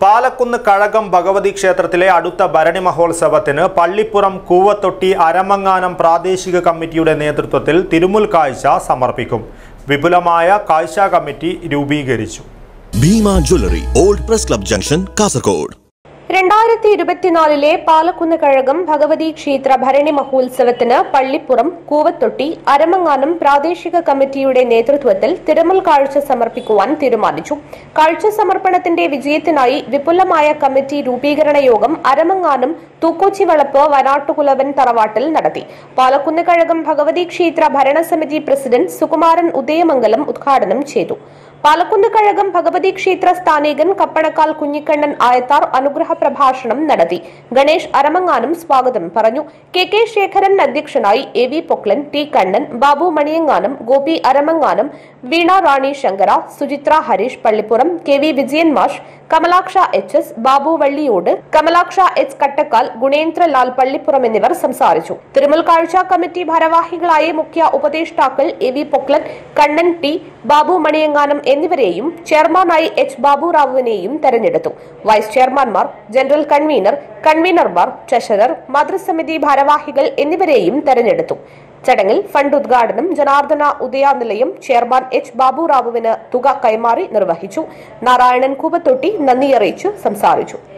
പാലക്കുന്ന് കഴകം ഭഗവതി ക്ഷേത്രത്തിലെ അടുത്ത ഭരണി മഹോത്സവത്തിന് പള്ളിപ്പുറം കൂവത്തൊട്ടി അരമങ്ങാനം പ്രാദേശിക കമ്മിറ്റിയുടെ നേതൃത്വത്തിൽ തിരുമുൽ കാഴ്ച സമർപ്പിക്കും വിപുലമായ കാഴ്ച കമ്മിറ്റി രൂപീകരിച്ചു Bhima jewellery old press club junction Kasaragod രണ്ടായിരത്തി ഇരുപത്തിനാലിലെ പാലക്കുന്ന് കഴകം ഭഗവതി ക്ഷേത്ര ഭരണി മഹോത്സവത്തിന് പള്ളിപ്പുറം കൂവത്തൊട്ടി അരമങ്ങാനം പ്രാദേശിക കമ്മിറ്റിയുടെ നേതൃത്വത്തിൽ തിരുമൽ കാഴ്ച സമർപ്പിക്കുവാൻ തീരുമാനിച്ചു കാഴ്ച സമർപ്പണത്തിന്റെ വിജയത്തിനായി വിപുലമായ കമ്മിറ്റി രൂപീകരണ യോഗം അരമങ്ങാനം തൂക്കോച്ചി വളപ്പ് വനാട്ടുകുലവൻ തറവാട്ടിൽ നടത്തി പാലക്കുന്ന് കഴകം ഭഗവതി ക്ഷേത്ര ഭരണസമിതി പ്രസിഡന്റ് സുകുമാരൻ ഉദയമംഗലം ഉദ്ഘാടനം ചെയ്തു പാലക്കുന്ന് കഴകം ഭഗവതി ക്ഷേത്ര സ്ഥാനികൻ കപ്പണക്കാൽ കുഞ്ഞിക്കണ്ണൻ ആയത്താർ അനുഗ്രഹ പ്രഭാഷണം നടത്തി ഗണേഷ് അരമങ്ങാനം സ്വാഗതം പറഞ്ഞു കെ കെ ശേഖരൻ അധ്യക്ഷനായി A V Poklan T Kannan Babu മണിയങ്ങാനം ഗോപി അരമങ്ങാനം വീണ റാണി ശങ്കര സുചിത്ര ഹരീഷ് പള്ളിപ്പുറം കെ വി വിജയൻ മാഷ് Kamalaksha H S Babu Valliyodu Kamalaksha H Kattakkal Gunendralal Pallippuram എന്നിവർ സംസാരിച്ചു തിരുമൽ കാഴ്ച കമ്മിറ്റി ഭാരവാഹികളായ മുഖ്യ ഉപദേഷ്ടാക്കൾ A V Poklan Kannan T Babu മണിയങ്ങാനം എന്നിവരെയും ചെയർമാനായി എച്ച് ബാബുറാവുവിനെയും തെരഞ്ഞെടുത്തു വൈസ് ചെയർമാൻമാർ ജനറൽ കൺവീനർ കൺവീനർമാർ ട്രഷറർ മാതൃസമിതി ഭാരവാഹികൾ എന്നിവരെയും തെരഞ്ഞെടുത്തു ചടങ്ങിൽ ഫണ്ട് ഉദ്ഘാടനം ജനാർദ്ദന ഉദയാനിലയം ചെയർമാൻ എച്ച് ബാബുറാവുവിന് തുക കൈമാറി നിർവഹിച്ചു നാരായണൻ കൂപത്തൊട്ടി നന്ദി അറിയിച്ചു സംസാരിച്ചു